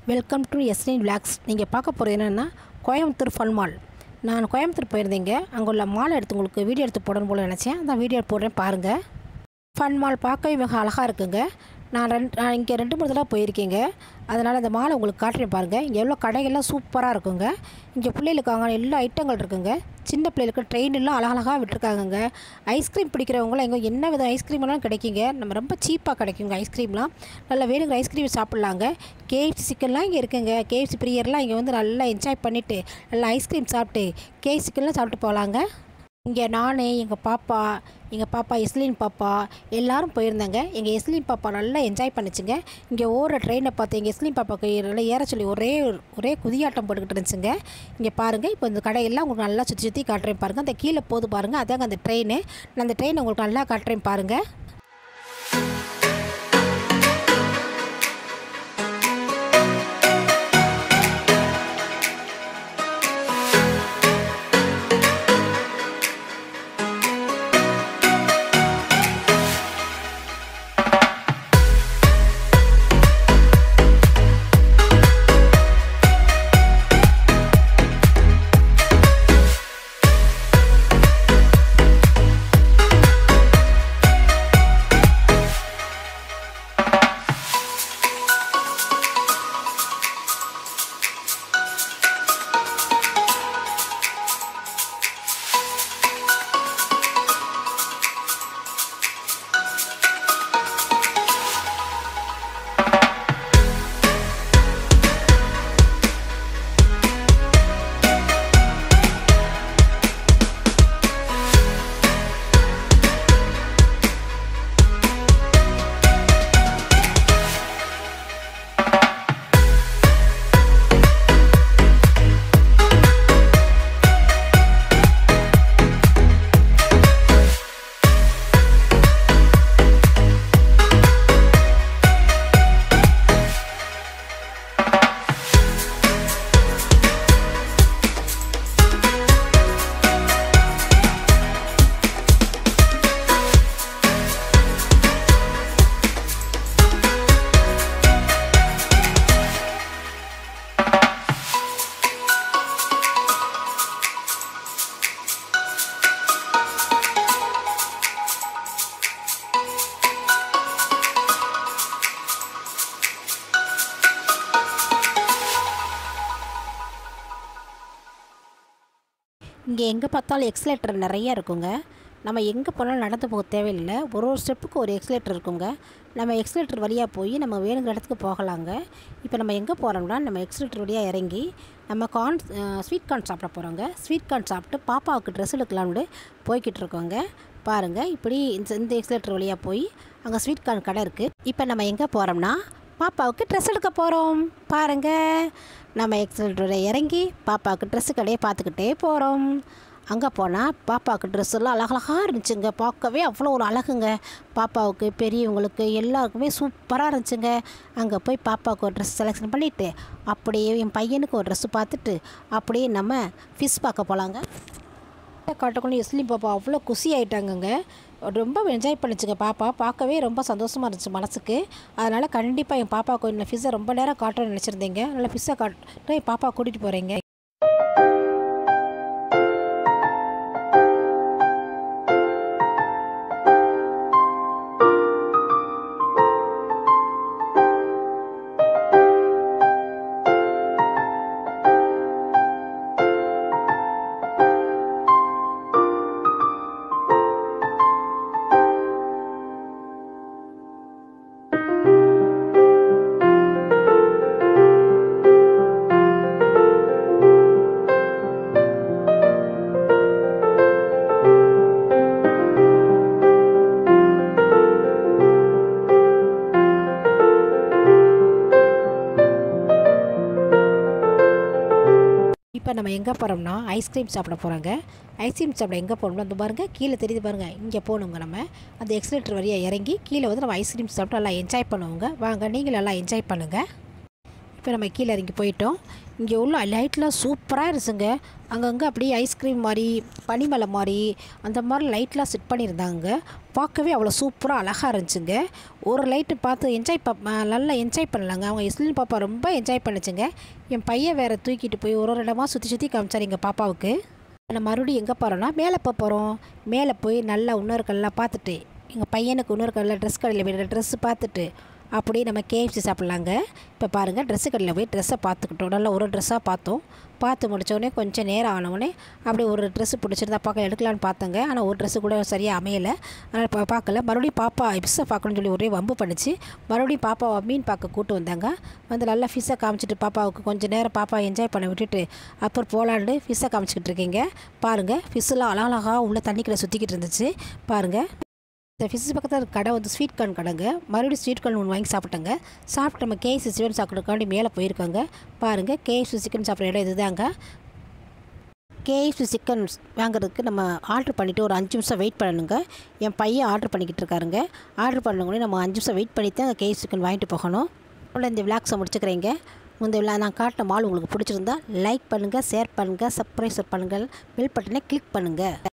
welcome to எஸ்னின் vlogs நீங்கள் பார்க்க போகிறது என்னென்னா கோயம்புத்தூர் ஃபன் மால் நான் கோயம்புத்தூர் போயிருந்தேங்க அங்கே உள்ள மாலை எடுத்து உங்களுக்கு வீடியோ எடுத்து போடணும் போல நினச்சேன் அதான் வீடியோ போடுறேன் பாருங்கள் ஃபன் மால் பார்க்கவே மிக அழகாக இருக்குங்க நான் ரெண்டு நான் இங்கே ரெண்டு மூணு தடவை போயிருக்கேங்க அதனால் அந்த மாலை உங்களுக்கு காட்டுறேன் பாருங்கள் இங்கே எவ்வளோ கடைகள்லாம் சூப்பராக இருக்குங்க இங்கே பிள்ளைகளுக்கு வாங்க எல்லா ஐட்டங்கள் இருக்குங்க சின்ன பிள்ளைகளுக்கு ட்ரெயின் எல்லாம் அழகழகாக விட்டுருக்காங்கங்க ஐஸ்கிரீம் பிடிக்கிறவங்களாம் எங்கே என்ன வித ஐஸ்கிரீம் எல்லாம் கிடைக்குங்க நம்ம ரொம்ப சீப்பாக கிடைக்குங்க ஐஸ்கிரீம்லாம் நல்லா வேணுங்கிற ஐஸ்கிரீம் சாப்பிட்லாங்க கேஎஃப்சி சிக்கன்லாம் இங்கே இருக்குங்க கேஎஃப்சி பிரியர்லாம் இங்கே வந்து நல்லா என்ஜாய் பண்ணிவிட்டு நல்லா ஐஸ்கிரீம் சாப்பிட்டு கேஎஃப் சிக்கன்லாம் சாப்பிட்டு போகலாங்க இங்கே நான் எங்கள் பாப்பா எங்கள் பாப்பா எஸ்லின் பாப்பா எல்லாரும் போயிருந்தாங்க எங்கள் எஸ்லின் பாப்பா நல்லா என்ஜாய் பண்ணிச்சுங்க இங்கே ஓடுற ட்ரெயினை பார்த்து எங்கள் எஸ்லின் பாப்பாக்கு நல்லா ஏற சொல்லி ஒரே ஒரே குதியாட்டம் போட்டுக்கிட்டு இருந்துச்சுங்க இங்கே பாருங்கள் இப்போ இந்த கடையெல்லாம் உங்களுக்கு நல்லா சுற்றி சுற்றி காட்டுறேன் பாருங்கள் அந்த கீழே போகுது பாருங்கள் அதாங்க அந்த ட்ரெயின் நான் அந்த ட்ரெயின் உங்களுக்கு நல்லா காட்டுறேன் பாருங்கள் இங்கே எங்கே பார்த்தாலும் எக்ஸலேட்டர் நிறைய இருக்குங்க நம்ம எங்கே போனாலும் நடந்து போக தேவையில்லை ஒரு ஒரு ஸ்டெப்புக்கு ஒரு எக்ஸலேட்டர் இருக்குங்க நம்ம எக்ஸலேட்டர் வழியாக போய் நம்ம வேணுங்கிற இடத்துக்கு போகலாங்க இப்போ நம்ம எங்கே போகிறோம்னா நம்ம எக்ஸலேட்டர் வழியாக இறங்கி நம்ம கார்ன் ஸ்வீட் கார்ன் சாப்பிட போகிறோங்க ஸ்வீட் கார்ன் சாப்பிட்டு பாப்பாவுக்கு ட்ரெஸ் எடுக்கலாம்னு போய்கிட்டு இருக்கோங்க பாருங்கள் இப்படி இந்த இந்த எக்ஸலேட்டர் வழியாக போய் அங்கே ஸ்வீட் கார்ன் கடை இருக்குது இப்போ நம்ம எங்கே போகிறோம்னா பாப்பாவுக்கு ட்ரெஸ் எடுக்க போகிறோம் பாருங்கள் நம்ம எக்ஸலேட்டரில் இறங்கி பாப்பாவுக்கு ட்ரெஸ்ஸு கடையை பார்த்துக்கிட்டே போகிறோம் அங்கே போனால் பாப்பாவுக்கு ட்ரெஸ் எல்லாம் அழகழகாக இருந்துச்சுங்க பார்க்கவே அவ்வளோ ஒரு அழகுங்க பாப்பாவுக்கு பெரியவங்களுக்கு எல்லாருக்குமே சூப்பராக இருந்துச்சுங்க அங்கே போய் பாப்பாவுக்கு ஒரு ட்ரெஸ் செலெக்ஷன் பண்ணிவிட்டு அப்படியே என் பையனுக்கு ஒரு ட்ரெஸ்ஸு பார்த்துட்டு அப்படியே நம்ம ஃபிஷ் பார்க்க போகலாங்க காட்டுக்குள்ள எஸ்லிம் பாப்பா அவ்வளோ குஷி ஆகிட்டாங்கங்க ரொம்ப என்ஜாய் பண்ணிச்சுங்க பாப்பா பார்க்கவே ரொம்ப சந்தோஷமாக இருந்துச்சு மனசுக்கு அதனால் கண்டிப்பாக என் பாப்பாவுக்கு இந்த ஃபிஷ்ஷை ரொம்ப நேரம் காட்டணும்னு நினச்சிருந்தீங்க அதனால் ஃபிஷ்ஷை காட்டு என் பாப்பா கூட்டிகிட்டு போகிறீங்க இப்போ நம்ம எங்கே போகிறோம்னா ஐஸ்கிரீம் சாப்பிட போகிறோங்க ஐஸ்கிரீம் சாப்பிட எங்கே போகணும்னா அந்த பாருங்கள் கீழே தெரியுது பாருங்கள் இங்கே போகணுங்க நம்ம அந்த எக்ஸலேட்டர் வழியாக இறங்கி கீழே வந்து நம்ம ஐஸ்கிரீம் சாப்பிட்டு நல்லா என்ஜாய் பண்ணுவோங்க வாங்க நீங்களும் நல்லா என்ஜாய் பண்ணுங்கள் இப்போ நம்ம கீழே இறங்கி போயிட்டோம் இங்கே உள்ள லைட்லாம் சூப்பராக இருந்துச்சுங்க அங்கங்கே அப்படியே ஐஸ்கிரீம் மாதிரி பனிமலை மாதிரி அந்த மாதிரி லைட்லாம் செட் பண்ணியிருந்தாங்க பார்க்கவே அவ்வளோ சூப்பராக அழகாக இருந்துச்சுங்க ஒரு லைட்டு பார்த்து என்ஜாய் ப நல்லா என்ஜாய் பண்ணலாங்க அவங்க இஸ்லின் பாப்பா ரொம்ப என்ஜாய் பண்ணுச்சுங்க என் பையன் வேறு தூக்கிட்டு போய் ஒரு ஒரு இடமா சுற்றி சுற்றி காமிச்சார் எங்கள் பாப்பாவுக்கு நம்ம மறுபடியும் எங்கே போகிறோன்னா மேலே போக போகிறோம் மேலே போய் நல்லா இன்னொரு கல்லாம் பார்த்துட்டு எங்கள் பையனுக்கு இன்னொரு கடையில் ட்ரெஸ் கடையில் போய் ட்ரெஸ்ஸு பார்த்துட்டு அப்படியே நம்ம கேஎஃப்சி சாப்பிட்லாங்க இப்போ பாருங்கள் ட்ரெஸ்ஸு கடையில் போய் ட்ரெஸ்ஸை பார்த்துக்கிட்டோம் நல்லா ஒரு ட்ரெஸ்ஸாக பார்த்தோம் பார்த்து முடித்தோடனே கொஞ்சம் நேரம் ஆனவுடனே அப்படியே ஒரு ட்ரெஸ்ஸு பிடிச்சிருந்தா பார்க்க எடுக்கலான்னு பார்த்தங்க ஆனால் ஒரு ட்ரெஸ்ஸு கூட சரியாக அமையலை அதனால் பா பார்க்கல மறுபடியும் பாப்பா ஃபிஷ்ஷை பார்க்கணும்னு சொல்லி ஒரே வம்பு பண்ணிச்சு மறுபடியும் பாப்பாவை மீன் பார்க்க கூட்டு வந்தாங்க வந்து நல்லா ஃபிஷ்ஷை காமிச்சிட்டு பாப்பாவுக்கு கொஞ்சம் நேரம் பாப்பா என்ஜாய் பண்ண விட்டுட்டு அப்புறம் போலான்னு ஃபிஷ்ஷை காமிச்சிக்கிட்டு இருக்கீங்க பாருங்கள் ஃபிஷ்ஷெல்லாம் அழகழகாக உள்ள தண்ணிக்குள்ளே சுற்றிக்கிட்டு இருந்துச்சு பாருங்கள் இந்த ஃபிஷ் பக்கத்தில் இருக்க கடை வந்து ஸ்வீட் கார்ன் கடைங்க மறுபடியும் ஸ்வீட் கார்ன் ஒன்று வாங்கி சாப்பிட்டேங்க சாப்பிட்டு நம்ம கேஎஃப்சி சிக்கன் சாப்பிட்றதுக்காண்டி மேலே போயிருக்காங்க பாருங்கள் கேஎஃப்சி சிக்கன் சாப்பிட்ற இடம் இதுதாங்க கேஎஃப்சி சிக்கன் வாங்குறதுக்கு நம்ம ஆர்டர் பண்ணிவிட்டு ஒரு அஞ்சு நிமிஷம் வெயிட் பண்ணணுங்க என் பையன் ஆர்டர் பண்ணிக்கிட்டு இருக்காருங்க ஆர்டர் பண்ணவங்களே நம்ம அஞ்சு நிமிஷம் வெயிட் பண்ணி தான் கேஎஃப் சிக்கன் வாங்கிட்டு போகணும் அவ்வளோ இந்த விளாக்ஸை முடிச்சுக்கிறேங்க இந்த விழா நான் காட்டின மால் உங்களுக்கு பிடிச்சிருந்தா லைக் பண்ணுங்கள் ஷேர் பண்ணுங்கள் சப்ஸ்கிரைப் பண்ணுங்கள் பெல் பட்டனை கிளிக் பண்ணுங்கள்